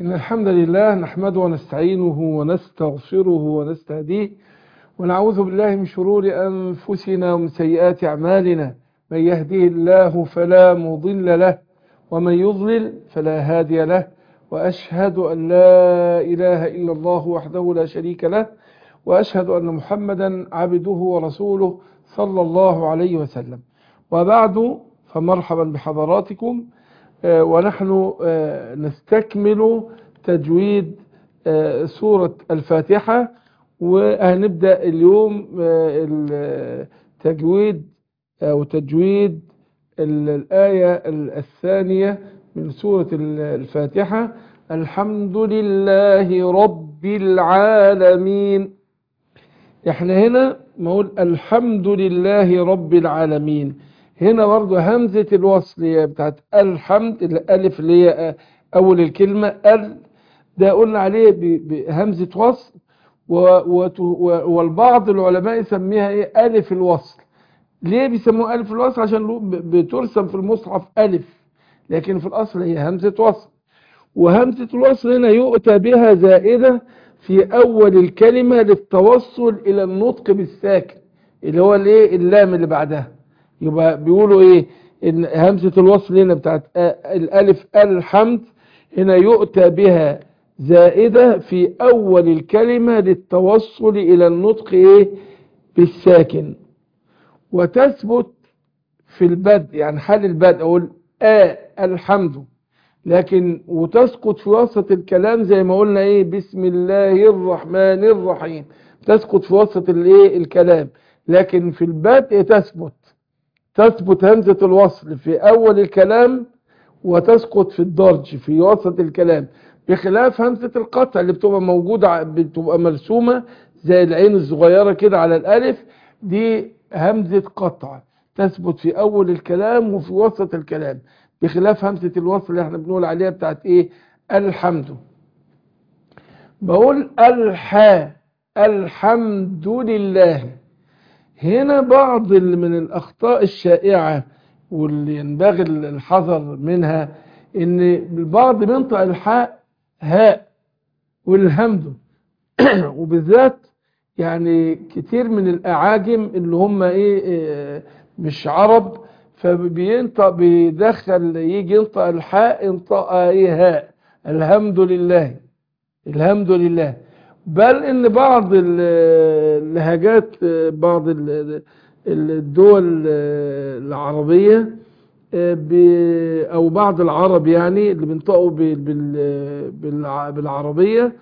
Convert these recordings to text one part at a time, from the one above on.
إن الحمد لله نحمده ونستعينه ونستغفره ونستهديه ونعوذ بالله من شرور أنفسنا ومن سيئات أعمالنا من يهده الله فلا مضل له ومن يضلل فلا هادي له وأشهد أن لا إله إلا الله وحده لا شريك له وأشهد أن محمدا عبده ورسوله صلى الله عليه وسلم وبعد فمرحبا بحضراتكم ونحن نستكمل تجويد سورة الفاتحة وهنبدأ اليوم التجويد أو تجويد الآية الثانية من سورة الفاتحة الحمد لله رب العالمين احنا هنا نقول الحمد لله رب العالمين هنا برضو همزة الوصل هي بتاعت الحمد الألف اللي هي أول الكلمة ال ده قلنا عليه بهمزة وصل والبعض العلماء يسميها ايه ألف الوصل ليه بيسموها ألف الوصل عشان بترسم في المصحف ألف لكن في الأصل هي همزة وصل وهمزة الوصل هنا يؤتى بها زائدة في أول الكلمة للتوصل إلى النطق بالساكن اللي هو الايه اللام اللي بعدها يبقى بيقولوا ايه ان همزة الوصل هنا بتاعت الالف الحمد هنا يؤتى بها زائدة في اول الكلمة للتوصل الى النطق ايه بالساكن وتثبت في البدء يعني حال البدء اقول آ الحمد لكن وتسقط في وسط الكلام زي ما قلنا ايه بسم الله الرحمن الرحيم تسقط في وسط الايه الكلام لكن في البدء تثبت تثبت همزة الوصل في أول الكلام وتسقط في الدرج في وسط الكلام بخلاف همزة القطع اللي بتبقى موجودة بتبقى مرسومة زي العين الصغيرة كده على الألف دي همزة قطع تثبت في أول الكلام وفي وسط الكلام بخلاف همزة الوصل اللي احنا بنقول عليها بتاعت ايه الحمد بقول الحا الحمد لله هنا بعض من الأخطاء الشائعة واللي ينبغي الحذر منها ان البعض بينطق الحاء هاء والهمد وبالذات يعني كتير من الأعاجم اللي هم ايه مش عرب فبينطق بيدخل يجي ينطق الحاء ينطق ايه هاء الحمد لله الحمد لله بل ان بعض اللهجات بعض الدول العربية او بعض العرب يعني اللي بينطقوا بالعربية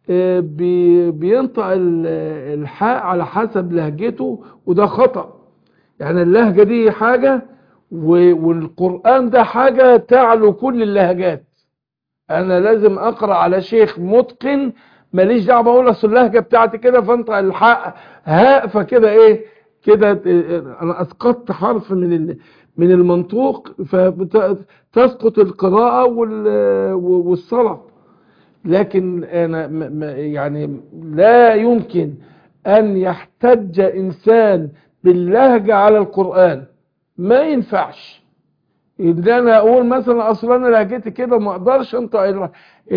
بينطق الحاء على حسب لهجته وده خطأ يعني اللهجة دي حاجة والقرآن ده حاجة تعلو كل اللهجات انا لازم اقرأ على شيخ متقن ماليش دعوه بقول اصل اللهجه بتاعتي كده فانطق الحق هاء فكده ايه كده انا اسقطت حرف من من المنطوق فتسقط القراءه والصلاه لكن انا يعني لا يمكن ان يحتج انسان باللهجه على القران ما ينفعش ان انا اقول مثلا اصل انا لهجتي كده ما اقدرش انطق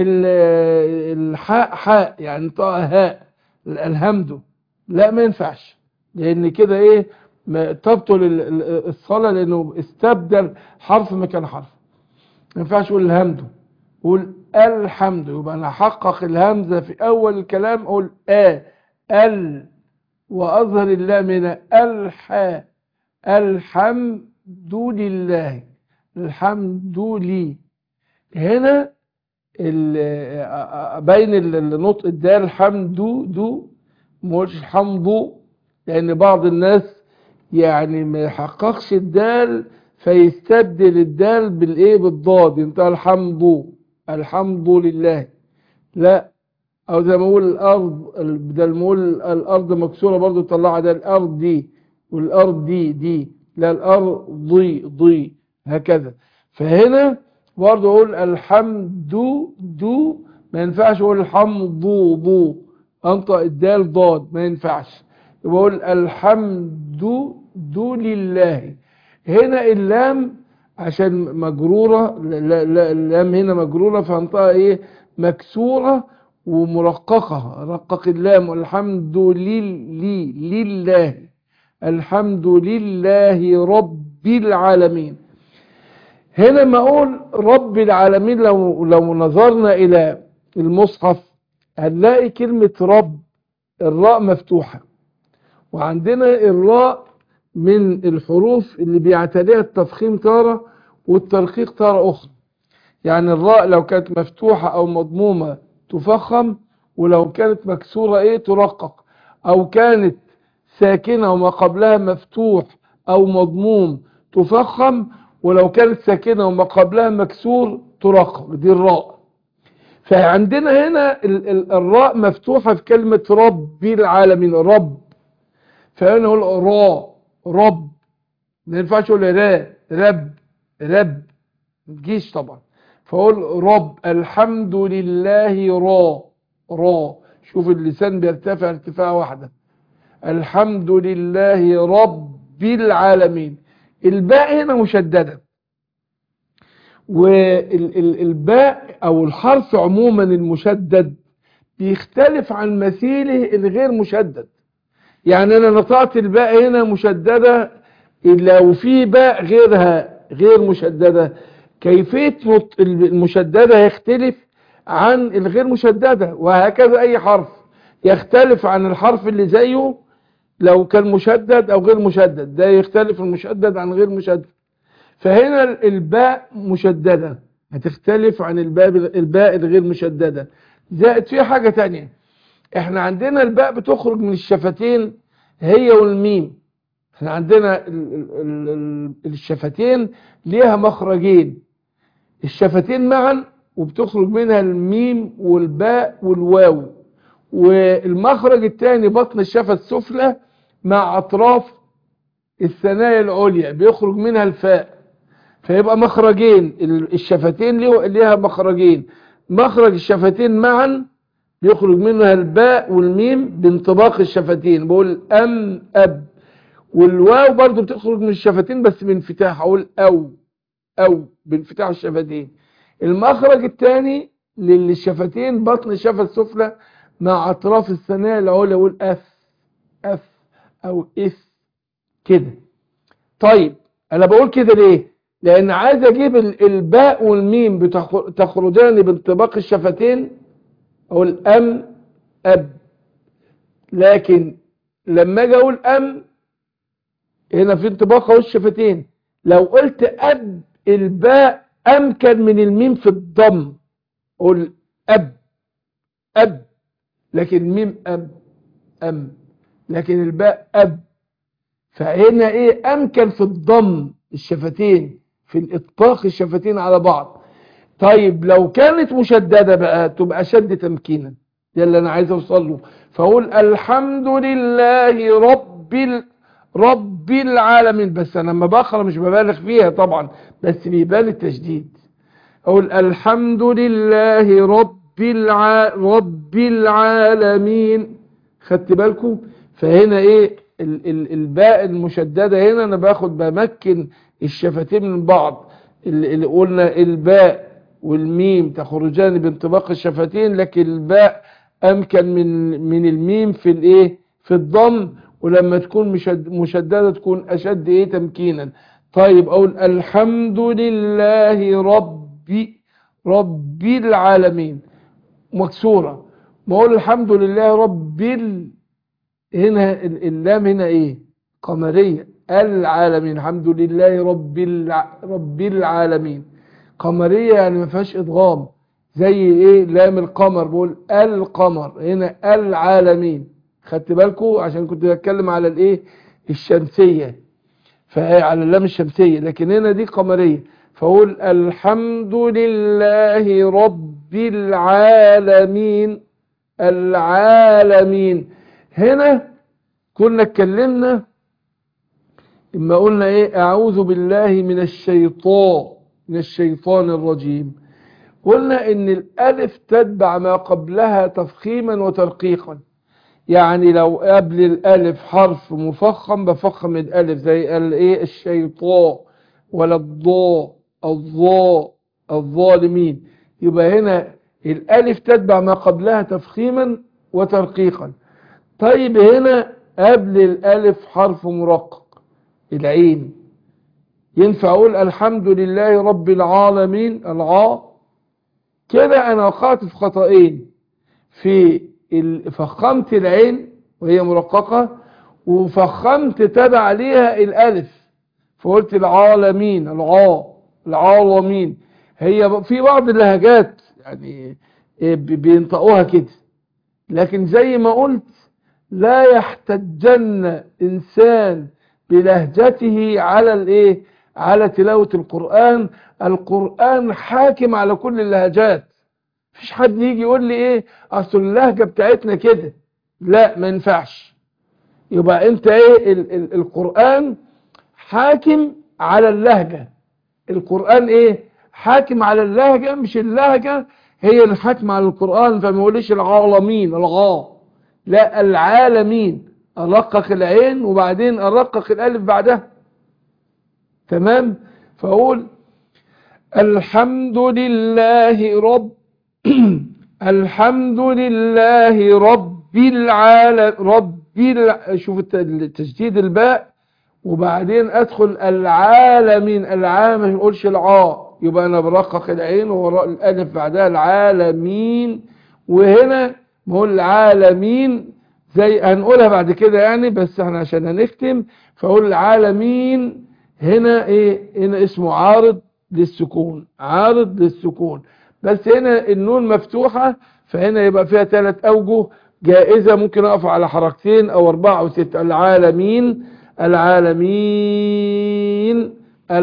الحاء حاء يعني انطقها هاء الهمد لا ما ينفعش لان كده ايه تبطل الصلاه لانه استبدل حرف مكان حرف ما ينفعش اقول الهمد قول الحمد يبقى انا احقق الهمزه في اول الكلام اقول ا ال واظهر اللام هنا الحاء الحمد لله الحمد لي هنا بين النطق الدال الحمد دو مش الحمد لان بعض الناس يعني ما يحققش الدال فيستبدل الدال بالايه بالضاد ينطق الحمد الحمد لله لا او زي ما اقول الارض بدل ما اقول الارض مكسوره برضو طلعها ده الارض دي والارض دي دي لا الارض ضي ضي هكذا فهنا برضه اقول الحمد دو ما ينفعش اقول الحمد ضو انطق الدال ضاد ما ينفعش يبقى اقول الحمد دو لله هنا اللام عشان مجرورة لا- لا- اللام هنا مجرورة فانطقها ايه مكسورة ومرققة رقق اللام والحمد لله لله الحمد لله رب العالمين هنا ما اقول رب العالمين لو لو نظرنا الى المصحف هنلاقي كلمة رب الراء مفتوحة وعندنا الراء من الحروف اللي بيعتريها التفخيم تارة والترقيق تارة أخرى يعني الراء لو كانت مفتوحة أو مضمومة تفخم ولو كانت مكسورة إيه ترقق أو كانت ساكنة وما قبلها مفتوح أو مضموم تفخم ولو كانت ساكنة وما قبلها مكسور ترقق دي الراء فعندنا هنا ال ال الراء مفتوحة في كلمة رب العالمين رب فهنا نقول راء رب ما ينفعش اقول را رب رب ما تجيش طبعا فاقول رب الحمد لله را را شوف اللسان بيرتفع ارتفاع واحدة الحمد لله رب العالمين الباء هنا مشددة والباء او الحرف عموما المشدد بيختلف عن مثيله الغير مشدد يعني انا نطقت الباء هنا مشددة لو في باء غيرها غير مشددة كيفية المشددة يختلف عن الغير مشددة وهكذا اي حرف يختلف عن الحرف اللي زيه لو كان مشدد او غير مشدد ده يختلف المشدد عن غير مشدد فهنا الباء مشددة هتختلف عن الباء الباء الغير مشددة زائد في حاجة تانية احنا عندنا الباء بتخرج من الشفتين هي والميم احنا عندنا ال ال ال الشفتين ليها مخرجين الشفتين معا وبتخرج منها الميم والباء والواو والمخرج الثاني بطن الشفة السفلى مع اطراف الثنايا العليا بيخرج منها الفاء فيبقى مخرجين الشفتين ليها مخرجين مخرج الشفتين معا بيخرج منها الباء والميم بانطباق الشفتين بقول ام اب والواو برضو بتخرج من الشفتين بس بانفتاح اقول او او بانفتاح الشفتين المخرج الثاني للشفتين بطن الشفه السفلى مع اطراف الثنايا العليا اقول اف اف او اف كده طيب انا بقول كده ليه لان عايز اجيب الباء والميم بتخرجان بانطباق الشفتين اقول ام اب لكن لما اجي اقول ام هنا في انطباق اهو الشفتين لو قلت اب الباء امكن من الميم في الضم اقول اب اب لكن الميم اب ام لكن الباء اب فهنا ايه امكن في الضم الشفتين في الاطباق الشفتين على بعض طيب لو كانت مشددة بقى تبقى شد تمكينا ده اللي انا عايز اوصل له فاقول الحمد لله رب ال... رب العالمين بس انا لما بقرا مش ببالغ فيها طبعا بس بيبان التشديد اقول الحمد لله رب الع... رب العالمين خدت بالكم فهنا ايه ال... ال... الباء المشدده هنا انا باخد بمكن الشفتين من بعض اللي قلنا الباء والميم تخرجان بانطباق الشفتين لكن الباء امكن من من الميم في الايه في الضم ولما تكون مشد مشدده تكون اشد ايه تمكينا طيب اقول الحمد لله ربي رب العالمين مكسوره ما اقول الحمد لله رب ال... هنا اللام هنا ايه قمريه العالمين الحمد لله رب الع... رب العالمين قمريه يعني ما فيهاش ادغام زي ايه لام القمر بقول القمر هنا العالمين خدت بالكم عشان كنت بتكلم على الايه الشمسيه فعلى اللام الشمسيه لكن هنا دي قمريه فاقول الحمد لله رب العالمين العالمين هنا كنا اتكلمنا اما قلنا ايه اعوذ بالله من الشيطان من الشيطان الرجيم قلنا ان الالف تتبع ما قبلها تفخيما وترقيقا يعني لو قبل الالف حرف مفخم بفخم الالف زي الايه الشيطان ولا الضاء الضاء الظالمين يبقى هنا الألف تتبع ما قبلها تفخيما وترقيقا طيب هنا قبل الألف حرف مرقق العين ينفع أقول الحمد لله رب العالمين العاء كده أنا وقعت في خطأين في ال- فخمت العين وهي مرققة وفخمت تبع عليها الألف فقلت العالمين العاء العالمين هي في بعض اللهجات يعني إيه بي- بينطقوها كده لكن زي ما قلت لا يحتجن إنسان بلهجته على الايه على تلاوة القرآن القرآن حاكم على كل اللهجات مفيش حد يجي يقول لي ايه اصل اللهجة بتاعتنا كده لا ما ينفعش يبقى انت ايه ال ال القرآن حاكم على اللهجة القرآن ايه حاكم على اللهجة مش اللهجة هي اللي حاكمة على القرآن فما يقوليش العالمين الغاء لا العالمين أرقق العين وبعدين أرقق الألف بعدها تمام فأقول الحمد لله رب الحمد لله رب العالم رب الع... شوف الت- تشديد الباء وبعدين ادخل العالمين العام ما نقولش العاء يبقى انا برقق العين ووراء الالف بعدها العالمين وهنا بقول العالمين زي هنقولها بعد كده يعني بس احنا عشان هنختم فاقول العالمين هنا ايه هنا اسمه عارض للسكون عارض للسكون بس هنا النون مفتوحة فهنا يبقى فيها ثلاث اوجه جائزة ممكن اقف على حركتين او اربعة او ستة العالمين العالمين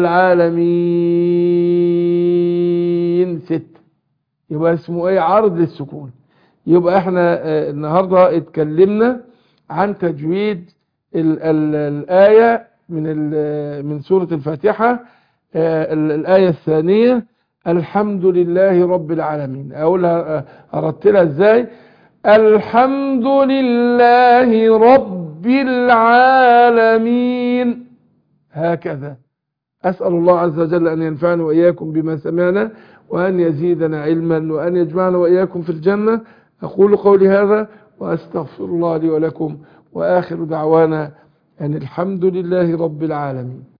العالمين ستة يبقى اسمه ايه عرض للسكون يبقى احنا آه، النهاردة اتكلمنا عن تجويد ال ال الآية من ال- من سورة الفاتحة آه، ال- الآية الثانية الحمد لله رب العالمين أقولها آه، أرتلها ازاي الحمد لله رب العالمين هكذا أسأل الله عز وجل أن ينفعنا وإياكم بما سمعنا وأن يزيدنا علما وأن يجمعنا وإياكم في الجنة أقول قولي هذا وأستغفر الله لي ولكم وآخر دعوانا أن الحمد لله رب العالمين